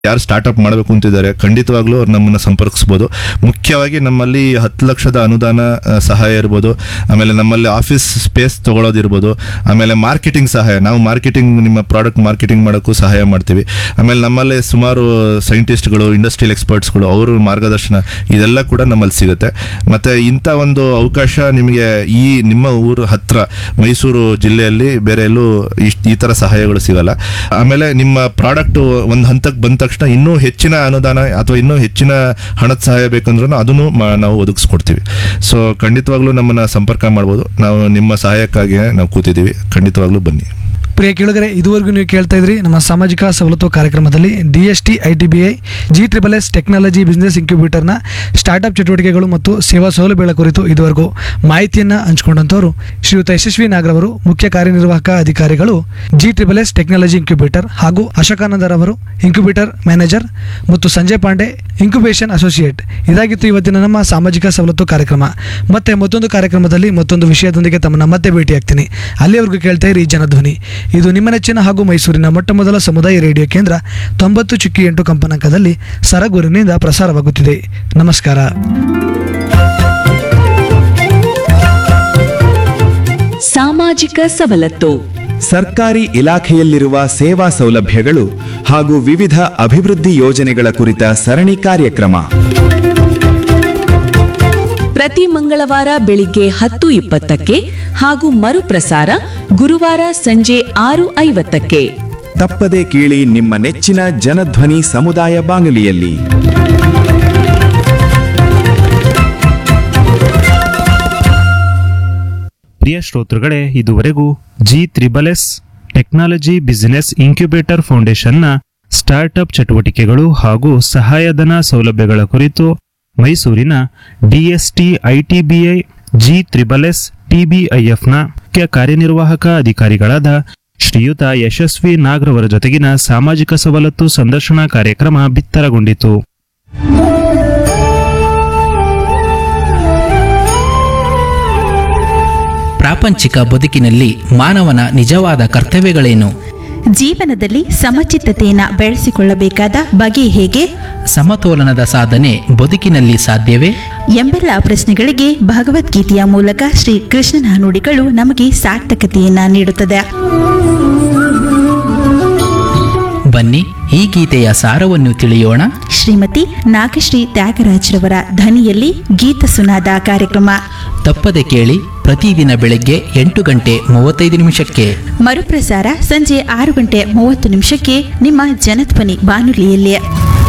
ಯಾರು ಸ್ಟಾರ್ಟ್ಅಪ್ ಮಾಡಬೇಕು ಅಂತಿದ್ದಾರೆ ಖಂಡಿತವಾಗ್ಲೂ ಅವ್ರು ನಮ್ಮನ್ನ ಸಂಪರ್ಕಿಸ್ಬೋದು ಮುಖ್ಯವಾಗಿ ನಮ್ಮಲ್ಲಿ ಹತ್ತು ಲಕ್ಷದ ಅನುದಾನ ಆ, ಸಹಾಯ ಇರ್ಬೋದು ಆಮೇಲೆ ನಮ್ಮಲ್ಲಿ ಆಫೀಸ್ ಸ್ಪೇಸ್ ತಗೊಳ್ಳೋದಿರ್ಬೋದು ಆಮೇಲೆ ಮಾರ್ಕೆಟಿಂಗ್ ಸಹಾಯ ನಾವು ಮಾರ್ಕೆಟಿಂಗ್ ನಿಮ್ಮ ಪ್ರಾಡಕ್ಟ್ ಮಾರ್ಕೆಟಿಂಗ್ ಮಾಡೋಕ್ಕೂ ಸಹಾಯ ಮಾಡ್ತೀವಿ ಆಮೇಲೆ ನಮ್ಮಲ್ಲಿ ಸುಮಾರು ಸೈಂಟಿಸ್ಟ್ಗಳು ಇಂಡಸ್ಟ್ರಿಯಲ್ ಎಕ್ಸ್ಪರ್ಟ್ಸ್ಗಳು ಅವರು ಮಾರ್ಗದರ್ಶನ ಇದೆಲ್ಲ ಕೂಡ ನಮ್ಮಲ್ಲಿ ಸಿಗುತ್ತೆ ಮತ್ತೆ ಇಂಥ ಒಂದು ಅವಕಾಶ ನಿಮಗೆ ಈ ನಿಮ್ಮ ಊರು ಹತ್ರ ಮೈಸೂರು ಜಿಲ್ಲೆಯಲ್ಲಿ ಬೇರೆ ಎಲ್ಲೂ ಇಷ್ಟ್- ಈ ಥರ ಸಹಾಯಗಳು ಸಿಗಲ್ಲ ಆಮೇಲೆ ನಿಮ್ಮ ಪ್ರಾಡಕ್ಟ್ ಒಂದು ಹಂತಕ್ಕೆ ಬಂದ ತಕ್ಷಣ ಇನ್ನೂ ಹೆಚ್ಚಿನ ಅನುದಾನ ಅಥವಾ ಇನ್ನೂ ಹೆಚ್ಚಿನ ಹಣದ ಸಹಾಯ ಬೇಕಂದ್ರೂ ಅದನ್ನು ಮ- ನಾವು ಒದಗಿಸ್ಕೊಡ್ತೀವಿ ಸೊ ಖಂಡಿತವಾಗ್ಲೂ ನಮ್ಮನ್ನ ಸಂಪರ್ಕ ಮಾಡ್ಬೋದು ನಾವು ನಿಮ್ಮ ಸಹಾಯಕ್ಕಾಗಿ ನಾವು ಕೂತಿದ್ದೀವಿ ಖಂಡಿತವಾಗ್ಲೂ ಬನ್ನಿ ಪ್ರಿಯ ಕೇಳಿದರೆ ಇದುವರೆಗೂ ನೀವು ಕೇಳ್ತಾ ಇದ್ರಿ ನಮ್ಮ ಸಾಮಾಜಿಕ ಸವಲತ್ತು ಕಾರ್ಯಕ್ರಮದಲ್ಲಿ D S T I T B I G triple S technology business ಇನ್ಕ್ಯುಬೇಟರ್ನ ಸ್ಟಾರ್ಟ್ಅಪ್ ಚಟುವಟಿಕೆಗಳು ಮತ್ತು ಸೇವಾ ಸೌಲಭ್ಯಗಳ ಕುರಿತು ಇದುವರೆಗೂ ಮಾಹಿತಿಯನ್ನು ಹಂಚಿಕೊಂಡಂಥವರು ಶ್ರೀಯುತ ಯಶಸ್ವಿ ನಾಗ್ರವರು ಮುಖ್ಯ ಕಾರ್ಯನಿರ್ವಾಹಕ ಅಧಿಕಾರಿಗಳು G triple S technology incubator ಹಾಗೂ ಅಶೋಕಾನಂದರ್ ಅವರು ಇನ್ಕ್ಯುಬೇಟರ್ ಮ್ಯಾನೇಜರ್ ಮತ್ತು ಸಂಜಯ್ ಪಾಂಡೆ ಇನ್ಕ್ಯುಬೇಷನ್ ಅಸೋಸಿಯೇಟ್ ಇದಾಗಿತ್ತು ಇವತ್ತಿನ ನಮ್ಮ ಸಾಮಾಜಿಕ ಸವಲತ್ತು ಕಾರ್ಯಕ್ರಮ ಮತ್ತೆ ಮತ್ತೊಂದು ಕಾರ್ಯಕ್ರಮದಲ್ಲಿ ಮತ್ತೊಂದು ವಿಷಯದೊಂದಿಗೆ ತಮ್ಮನ್ನ ಮತ್ತೆ ಭೇಟಿಯಾಗ್ತೀನಿ ಅಲ್ಲಿಯವರೆಗೂ ಕೇಳ್ತಾ ಇರಿ ಜನಧ್ವನಿ ಇದು ನಿಮ್ಮ ನೆಚ್ಚಿನ ಹಾಗೂ ಮೈಸೂರಿನ ಮೊಟ್ಟ ಮೊದಲ ಸಮುದಾಯ ರೇಡಿಯೋ ಕೇಂದ್ರ ತೊಂಬತ್ತು ಚುಕ್ಕಿ ಎಂಟು ಕಂಪನಾಂಕದಲ್ಲಿ ಸರಗೂರಿನಿಂದ ಪ್ರಸಾರವಾಗುತ್ತಿದೆ ನಮಸ್ಕಾರ ಸಾಮಾಜಿಕ ಸವಲತ್ತು ಸರ್ಕಾರಿ ಇಲಾಖೆಯಲ್ಲಿರುವ ಸೇವಾ ಸೌಲಭ್ಯಗಳು ಹಾಗೂ ವಿವಿಧ ಅಭಿವೃದ್ಧಿ ಯೋಜನೆಗಳ ಕುರಿತ ಸರಣಿ ಕಾರ್ಯಕ್ರಮ ಪ್ರತಿ ಮಂಗಳವಾರ ಬೆಳಿಗ್ಗೆ ಹತ್ತು ಇಪ್ಪತ್ತಕ್ಕೆ ಹಾಗೂ ಮರುಪ್ರಸಾರ ಗುರುವಾರ ಸಂಜೆ ಆರು ಐವತ್ತಕ್ಕೆ ತಪ್ಪದೆ ಕೇಳಿ ನಿಮ್ಮ ನೆಚ್ಚಿನ ಜನಧ್ವನಿ ಸಮುದಾಯ ಬಾನುಲಿಯಲ್ಲಿ ಪ್ರಿಯ ಶ್ರೋತೃಗಳೇ ಇದುವರೆಗೂ G triple S technology business incubator ಫೌಂಡೇಶನ್ನ ಸ್ಟಾರ್ಟ್ಅಪ್ ಚಟುವಟಿಕೆಗಳು ಹಾಗೂ ಸಹಾಯಧನ ಸೌಲಭ್ಯಗಳ ಕುರಿತು ಮೈಸೂರಿನ DST ITBI G triple S ಟಿಬಿಐಎಫ್ನ ಮುಖ್ಯ ಕಾರ್ಯನಿರ್ವಾಹಕ ಅಧಿಕಾರಿಗಳಾದ ಶ್ರೀಯುತ ಯಶಸ್ವಿ ನಾಗ್ರವರ ಜೊತೆಗಿನ ಸಾಮಾಜಿಕ ಸವಲತ್ತು ಸಂದರ್ಶನ ಕಾರ್ಯಕ್ರಮ ಬಿತ್ತರಗೊಂಡಿತು ಪ್ರಾಪಂಚಿಕ ಬದುಕಿನಲ್ಲಿ ಮಾನವನ ನಿಜವಾದ ಕರ್ತವ್ಯಗಳೇನು ಜೀವನದಲ್ಲಿ ಸಮಚಿತ್ತತೆಯನ್ನು ಬೆಳೆಸಿಕೊಳ್ಳಬೇಕಾದ ಬಗೆ ಹೇಗೆ ಸಮತೋಲನದ ಸಾಧನೆ ಬದುಕಿನಲ್ಲಿ ಸಾಧ್ಯವೇ ಎಂಬೆಲ್ಲ ಪ್ರಶ್ನೆಗಳಿಗೆ ಭಗವದ್ಗೀತೆಯ ಮೂಲಕ ಶ್ರೀ ಕೃಷ್ಣನ ನುಡಿಗಳು ನಮಗೆ ಸಾರ್ಥಕತೆಯನ್ನ ನೀಡುತ್ತದೆ ಬನ್ನಿ ಈ ಗೀತೆಯ ಸಾರವನ್ನು ತಿಳಿಯೋಣ ಶ್ರೀಮತಿ ನಾಗಶ್ರೀ ತ್ಯಾಗರಾಜ್ರವರ ಧ್ವನಿಯಲ್ಲಿ ಗೀತ ಸುನಾದ ಕಾರ್ಯಕ್ರಮ ತಪ್ಪದೆ ಕೇಳಿ ಪ್ರತಿದಿನ ಬೆಳಗ್ಗೆ ಎಂಟು ಗಂಟೆ ಮೂವತ್ತೈದು ನಿಮಿಷಕ್ಕೆ ಮರುಪ್ರಸಾರ ಸಂಜೆ ಆರು ಗಂಟೆ ಮೂವತ್ತು ನಿಮಿಷಕ್ಕೆ ನಿಮ್ಮ ಜನಧ್ವನಿ ಬಾನುಲಿಯಲ್ಲಿ